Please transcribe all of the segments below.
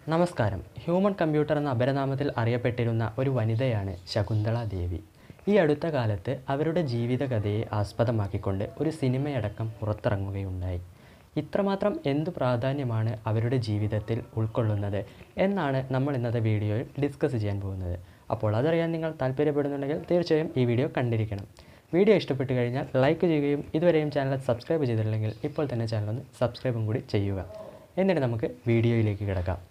നമസ്കാരം human computer എന്ന അപരനാമത്തിൽ അറിയപ്പെട്ടിരുന്ന ഒരു വനിതയാണ് ശകുന്തള ദേവി ഈ അടുത്ത കാലത്ത് അവരുടെ ജീവിതകഥയെ ആസ്പദമാക്കിക്കൊണ്ട് ഒരു സിനിമയടക്കം പുറത്തിറങ്ങുകയുണ്ടായി ഇത്രമാത്രം എന്തു പ്രാധാന്യമാണ് അവരുടെ ജീവിതത്തിൽ ഉൾക്കൊള്ളുന്നത് എന്നാണ് നമ്മൾ ഇന്നത്തെ വീഡിയോയിൽ ഡിസ്കസ് ചെയ്യാൻ പോകുന്നത് അപ്പോൾ അതറിയാൻ നിങ്ങൾ താല്പര്യപ്പെടുന്നുണ്ടെങ്കിൽ തീർച്ചയായും ഈ വീഡിയോ കണ്ടിരിക്കണം വീഡിയോ ഇഷ്ടപ്പെട്ട് കഴിഞ്ഞാൽ ലൈക്ക് ചെയ്യുകയും ഇതുവരെയും ചാനൽ സബ്സ്ക്രൈബ് ചെയ്തിട്ടില്ലെങ്കിൽ ഇപ്പോൾ തന്നെ ചാനൽ ഒന്ന് സബ്സ്ക്രൈബും കൂടി ചെയ്യുക എന്നിട്ട് നമുക്ക് വീഡിയോയിലേക്ക് കിടക്കാം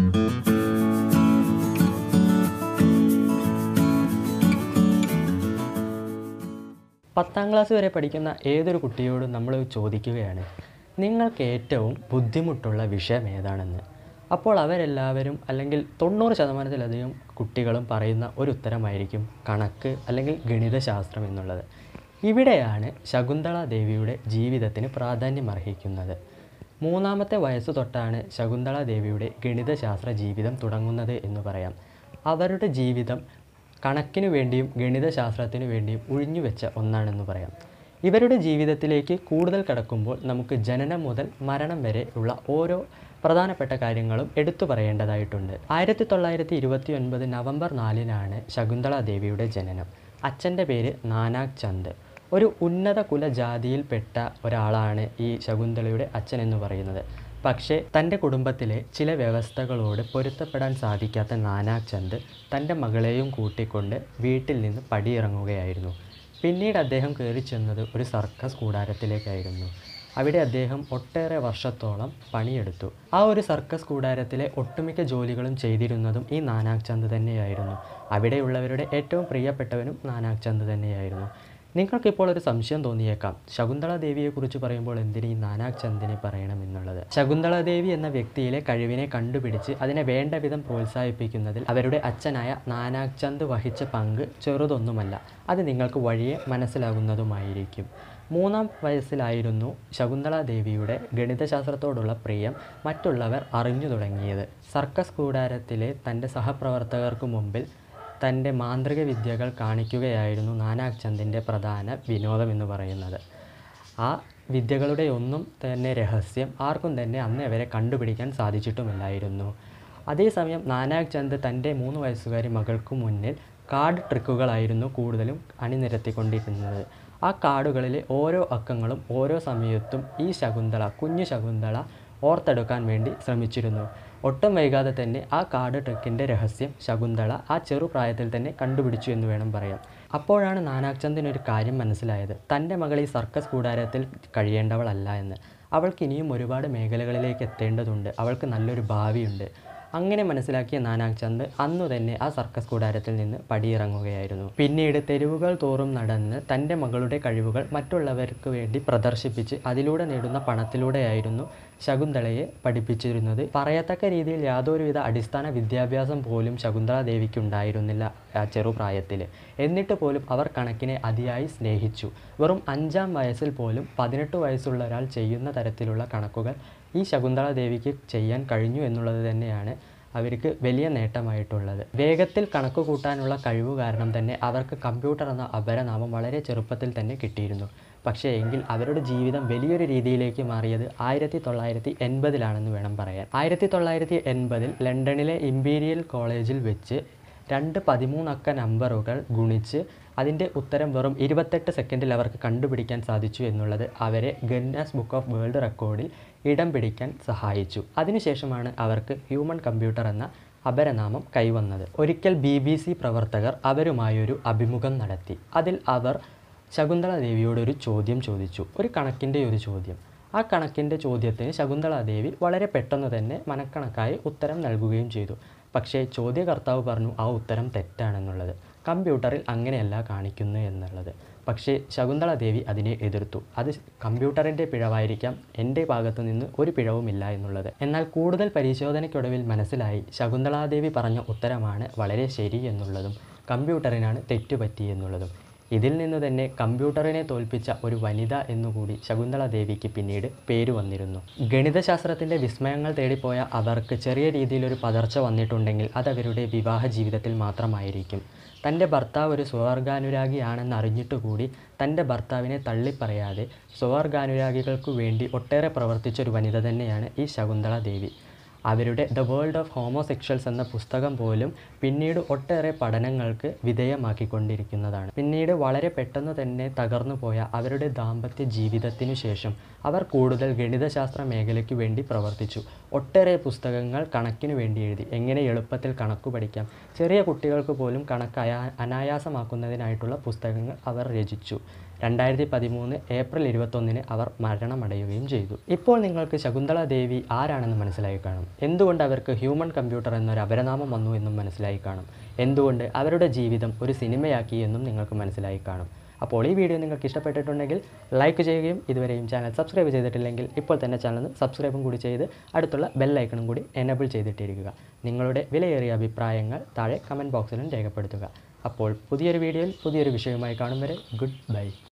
പത്താം ക്ലാസ് വരെ പഠിക്കുന്ന ഏതൊരു കുട്ടിയോടും നമ്മൾ ചോദിക്കുകയാണ് നിങ്ങൾക്ക് ഏറ്റവും ബുദ്ധിമുട്ടുള്ള വിഷയം ഏതാണെന്ന് അപ്പോൾ അവരെല്ലാവരും അല്ലെങ്കിൽ തൊണ്ണൂറ് ശതമാനത്തിലധികം കുട്ടികളും പറയുന്ന ഒരു ഉത്തരമായിരിക്കും കണക്ക് അല്ലെങ്കിൽ ഗണിതശാസ്ത്രം എന്നുള്ളത് ഇവിടെയാണ് ശകുന്തള ദേവിയുടെ ജീവിതത്തിന് പ്രാധാന്യം അർഹിക്കുന്നത് മൂന്നാമത്തെ വയസ്സ് തൊട്ടാണ് ശകുന്തള ദേവിയുടെ ഗണിതശാസ്ത്ര ജീവിതം തുടങ്ങുന്നത് എന്ന് പറയാം അവരുടെ ജീവിതം കണക്കിനു വേണ്ടിയും ഗണിതശാസ്ത്രത്തിനു വേണ്ടിയും ഒഴിഞ്ഞുവെച്ച ഒന്നാണെന്ന് പറയാം ഇവരുടെ ജീവിതത്തിലേക്ക് കൂടുതൽ കടക്കുമ്പോൾ നമുക്ക് ജനനം മുതൽ മരണം വരെ ഉള്ള ഓരോ പ്രധാനപ്പെട്ട കാര്യങ്ങളും എടുത്തു പറയേണ്ടതായിട്ടുണ്ട് ആയിരത്തി തൊള്ളായിരത്തി ഇരുപത്തി ഒൻപത് നവംബർ നാലിനാണ് ശകുന്തള ദേവിയുടെ ജനനം അച്ഛൻ്റെ പേര് നാനാക് ചന്ദ് ഒരു ഉന്നത കുലജാതിയിൽപ്പെട്ട ഒരാളാണ് ഈ ശകുന്തളയുടെ അച്ഛൻ എന്ന് പറയുന്നത് പക്ഷേ തൻ്റെ കുടുംബത്തിലെ ചില വ്യവസ്ഥകളോട് പൊരുത്തപ്പെടാൻ സാധിക്കാത്ത നാനാക് ചന്ദ് തൻ്റെ മകളെയും കൂട്ടിക്കൊണ്ട് വീട്ടിൽ നിന്ന് പടിയിറങ്ങുകയായിരുന്നു പിന്നീട് അദ്ദേഹം കയറി ചെന്നത് ഒരു സർക്കസ് കൂടാരത്തിലേക്കായിരുന്നു അവിടെ അദ്ദേഹം ഒട്ടേറെ വർഷത്തോളം പണിയെടുത്തു ആ ഒരു സർക്കസ് കൂടാരത്തിലെ ഒട്ടുമിക്ക ജോലികളും ചെയ്തിരുന്നതും ഈ നാനാക് ചന്ദ് തന്നെയായിരുന്നു അവിടെയുള്ളവരുടെ ഏറ്റവും പ്രിയപ്പെട്ടവനും നാനാക് ചന്ദ് തന്നെയായിരുന്നു നിങ്ങൾക്കിപ്പോൾ ഒരു സംശയം തോന്നിയേക്കാം ശകുന്തള ദേവിയെക്കുറിച്ച് പറയുമ്പോൾ എന്തിന് ഈ നാനാക് ചന്ദിനെ പറയണമെന്നുള്ളത് ശകുന്തള ദേവി എന്ന വ്യക്തിയിലെ കഴിവിനെ കണ്ടുപിടിച്ച് അതിനെ വേണ്ട വിധം പ്രോത്സാഹിപ്പിക്കുന്നതിൽ അവരുടെ അച്ഛനായ നാനാക് ചന്ദ് വഹിച്ച പങ്ക് ചെറുതൊന്നുമല്ല അത് നിങ്ങൾക്ക് വഴിയെ മനസ്സിലാകുന്നതുമായിരിക്കും മൂന്നാം വയസ്സിലായിരുന്നു ശകുന്തള ദേവിയുടെ ഗണിതശാസ്ത്രത്തോടുള്ള പ്രിയം മറ്റുള്ളവർ അറിഞ്ഞു തുടങ്ങിയത് സർക്കസ് കൂടാരത്തിലെ തൻ്റെ സഹപ്രവർത്തകർക്ക് മുമ്പിൽ തൻ്റെ മാന്ത്രിക വിദ്യകൾ കാണിക്കുകയായിരുന്നു നാനാക് ചന്ദിൻ്റെ പ്രധാന വിനോദം എന്ന് പറയുന്നത് ആ വിദ്യകളുടെ ഒന്നും തന്നെ രഹസ്യം ആർക്കും തന്നെ അന്ന് അവരെ കണ്ടുപിടിക്കാൻ സാധിച്ചിട്ടുമില്ലായിരുന്നു അതേസമയം നാനാക് ചന്ദ് തൻ്റെ മൂന്ന് വയസ്സുകാരി മകൾക്ക് മുന്നിൽ കാർഡ് ട്രിക്കുകളായിരുന്നു കൂടുതലും അണിനിരത്തിക്കൊണ്ടിരുന്നത് ആ കാർഡുകളിലെ ഓരോ അക്കങ്ങളും ഓരോ സമയത്തും ഈ ശകുന്തള കുഞ്ഞു ശകുന്തള ഓർത്തെടുക്കാൻ വേണ്ടി ശ്രമിച്ചിരുന്നു ഒട്ടും വൈകാതെ തന്നെ ആ കാർഡ് ട്രിക്കിൻ്റെ രഹസ്യം ശകുന്തള ആ ചെറുപ്രായത്തിൽ തന്നെ കണ്ടുപിടിച്ചു എന്ന് വേണം പറയാം അപ്പോഴാണ് നാനാക്ചന്ദിന് ഒരു കാര്യം മനസ്സിലായത് തൻ്റെ മകൾ ഈ സർക്കസ് കൂടാരത്തിൽ കഴിയേണ്ടവളല്ല എന്ന് അവൾക്ക് ഇനിയും ഒരുപാട് മേഖലകളിലേക്ക് എത്തേണ്ടതുണ്ട് അവൾക്ക് നല്ലൊരു ഭാവിയുണ്ട് അങ്ങനെ മനസ്സിലാക്കിയ നാനാക് ചന്ദ് അന്നു തന്നെ ആ സർക്കസ് കൂടാരത്തിൽ നിന്ന് പടിയിറങ്ങുകയായിരുന്നു പിന്നീട് തെരുവുകൾ തോറും നടന്ന് തൻ്റെ മകളുടെ കഴിവുകൾ മറ്റുള്ളവർക്ക് വേണ്ടി പ്രദർശിപ്പിച്ച് അതിലൂടെ നേടുന്ന പണത്തിലൂടെയായിരുന്നു ശകുന്തളയെ പഠിപ്പിച്ചിരുന്നത് പറയത്തക്ക രീതിയിൽ യാതൊരുവിധ അടിസ്ഥാന വിദ്യാഭ്യാസം പോലും ശകുന്തള ദേവിക്ക് ഉണ്ടായിരുന്നില്ല ആ ചെറുപ്രായത്തിൽ എന്നിട്ട് പോലും അവർ കണക്കിനെ അതിയായി സ്നേഹിച്ചു വെറും അഞ്ചാം വയസ്സിൽ പോലും പതിനെട്ട് വയസ്സുള്ള ഒരാൾ ചെയ്യുന്ന തരത്തിലുള്ള കണക്കുകൾ ഈ ശകുന്തള ദേവിക്ക് ചെയ്യാൻ കഴിഞ്ഞു എന്നുള്ളത് തന്നെയാണ് അവർക്ക് വലിയ നേട്ടമായിട്ടുള്ളത് വേഗത്തിൽ കണക്ക് കൂട്ടാനുള്ള കഴിവ് കാരണം തന്നെ അവർക്ക് കമ്പ്യൂട്ടർ എന്ന അപരനാമം വളരെ ചെറുപ്പത്തിൽ തന്നെ കിട്ടിയിരുന്നു പക്ഷേ എങ്കിൽ അവരുടെ ജീവിതം വലിയൊരു രീതിയിലേക്ക് മാറിയത് ആയിരത്തി തൊള്ളായിരത്തി എൺപതിലാണെന്ന് വേണം പറയാൻ ആയിരത്തി തൊള്ളായിരത്തി എൺപതിൽ ലണ്ടനിലെ ഇമ്പീരിയൽ കോളേജിൽ വെച്ച് രണ്ട് പതിമൂന്നക്ക നമ്പറുകൾ ഗുണിച്ച് അതിൻ്റെ ഉത്തരം വെറും ഇരുപത്തെട്ട് സെക്കൻഡിൽ അവർക്ക് കണ്ടുപിടിക്കാൻ സാധിച്ചു എന്നുള്ളത് അവരെ ഗന്നസ് ബുക്ക് ഓഫ് വേൾഡ് റെക്കോർഡിൽ ഇടം പിടിക്കാൻ സഹായിച്ചു അതിനുശേഷമാണ് അവർക്ക് ഹ്യൂമൻ കമ്പ്യൂട്ടർ എന്ന അപരനാമം കൈവന്നത് ഒരിക്കൽ ബി ബി സി പ്രവർത്തകർ അവരുമായൊരു അഭിമുഖം നടത്തി അതിൽ അവർ ശകുന്തള ദേവിയോട് ഒരു ചോദ്യം ചോദിച്ചു ഒരു കണക്കിൻ്റെ ഒരു ചോദ്യം ആ കണക്കിൻ്റെ ചോദ്യത്തിന് ശകുന്തള ദേവി വളരെ പെട്ടെന്ന് തന്നെ മനക്കണക്കായി ഉത്തരം നൽകുകയും ചെയ്തു പക്ഷേ ചോദ്യകർത്താവ് പറഞ്ഞു ആ ഉത്തരം തെറ്റാണെന്നുള്ളത് കമ്പ്യൂട്ടറിൽ അങ്ങനെയല്ല കാണിക്കുന്നു എന്നുള്ളത് പക്ഷേ ശകുന്തള ദേവി അതിനെ എതിർത്തു അത് കമ്പ്യൂട്ടറിൻ്റെ പിഴവായിരിക്കാം എൻ്റെ ഭാഗത്തു നിന്ന് ഒരു പിഴവുമില്ല എന്നുള്ളത് എന്നാൽ കൂടുതൽ പരിശോധനയ്ക്കൊടുവിൽ മനസ്സിലായി ശകുന്തളാദേവി പറഞ്ഞ ഉത്തരമാണ് വളരെ ശരി എന്നുള്ളതും കമ്പ്യൂട്ടറിനാണ് തെറ്റുപറ്റി എന്നുള്ളതും ഇതിൽ നിന്ന് തന്നെ കമ്പ്യൂട്ടറിനെ തോൽപ്പിച്ച ഒരു വനിത എന്നുകൂടി ശകുന്തള ദേവിക്ക് പിന്നീട് പേര് വന്നിരുന്നു ഗണിതശാസ്ത്രത്തിൻ്റെ വിസ്മയങ്ങൾ തേടിപ്പോയ അവർക്ക് ചെറിയ രീതിയിലൊരു പതർച്ച വന്നിട്ടുണ്ടെങ്കിൽ അത് അവരുടെ വിവാഹ ജീവിതത്തിൽ മാത്രമായിരിക്കും തൻ്റെ ഭർത്താവ് ഒരു സ്വർഗാനുരാഗിയാണെന്ന് അറിഞ്ഞിട്ടുകൂടി തൻ്റെ ഭർത്താവിനെ തള്ളിപ്പറയാതെ സ്വർഗാനുരാഗികൾക്കു വേണ്ടി ഒട്ടേറെ പ്രവർത്തിച്ച ഒരു വനിത തന്നെയാണ് ഈ ശകുന്തള ദേവി അവരുടെ ദ വേൾഡ് ഓഫ് ഹോമോസെക്ഷൽസ് എന്ന പുസ്തകം പോലും പിന്നീട് ഒട്ടേറെ പഠനങ്ങൾക്ക് വിധേയമാക്കിക്കൊണ്ടിരിക്കുന്നതാണ് പിന്നീട് വളരെ പെട്ടെന്ന് തന്നെ തകർന്നു പോയ അവരുടെ ദാമ്പത്യ ജീവിതത്തിനു ശേഷം അവർ കൂടുതൽ ഗണിതശാസ്ത്ര മേഖലയ്ക്ക് വേണ്ടി പ്രവർത്തിച്ചു ഒട്ടേറെ പുസ്തകങ്ങൾ കണക്കിന് വേണ്ടി എഴുതി എങ്ങനെ എളുപ്പത്തിൽ കണക്ക് പഠിക്കാം ചെറിയ കുട്ടികൾക്ക് പോലും കണക്ക് അയാ അനായാസമാക്കുന്നതിനായിട്ടുള്ള പുസ്തകങ്ങൾ അവർ രചിച്ചു രണ്ടായിരത്തി പതിമൂന്ന് ഏപ്രിൽ ഇരുപത്തൊന്നിന് അവർ മരണമടയുകയും ചെയ്തു ഇപ്പോൾ നിങ്ങൾക്ക് ശകുന്തള ദേവി ആരാണെന്ന് മനസ്സിലായി കാണും എന്തുകൊണ്ട് അവർക്ക് ഹ്യൂമൻ കമ്പ്യൂട്ടർ എന്നൊരു അപരനാമം വന്നു എന്നും മനസ്സിലായി കാണും എന്തുകൊണ്ട് അവരുടെ ജീവിതം ഒരു സിനിമയാക്കി എന്നും നിങ്ങൾക്ക് മനസ്സിലായി കാണും അപ്പോൾ ഈ വീഡിയോ നിങ്ങൾക്ക് ഇഷ്ടപ്പെട്ടിട്ടുണ്ടെങ്കിൽ ലൈക്ക് ചെയ്യുകയും ഇതുവരെയും ചാനൽ സബ്സ്ക്രൈബ് ചെയ്തിട്ടില്ലെങ്കിൽ ഇപ്പോൾ തന്നെ ചാനൽ സബ്സ്ക്രൈബും കൂടി ചെയ്ത് അടുത്തുള്ള ബെല്ലൈക്കണും കൂടി എനേബിൾ ചെയ്തിട്ടിരിക്കുക നിങ്ങളുടെ വിലയേറിയ അഭിപ്രായങ്ങൾ താഴെ കമൻറ്റ് ബോക്സിലും രേഖപ്പെടുത്തുക അപ്പോൾ പുതിയൊരു വീഡിയോയിൽ പുതിയൊരു വിഷയവുമായി കാണും വരെ ഗുഡ് ബൈ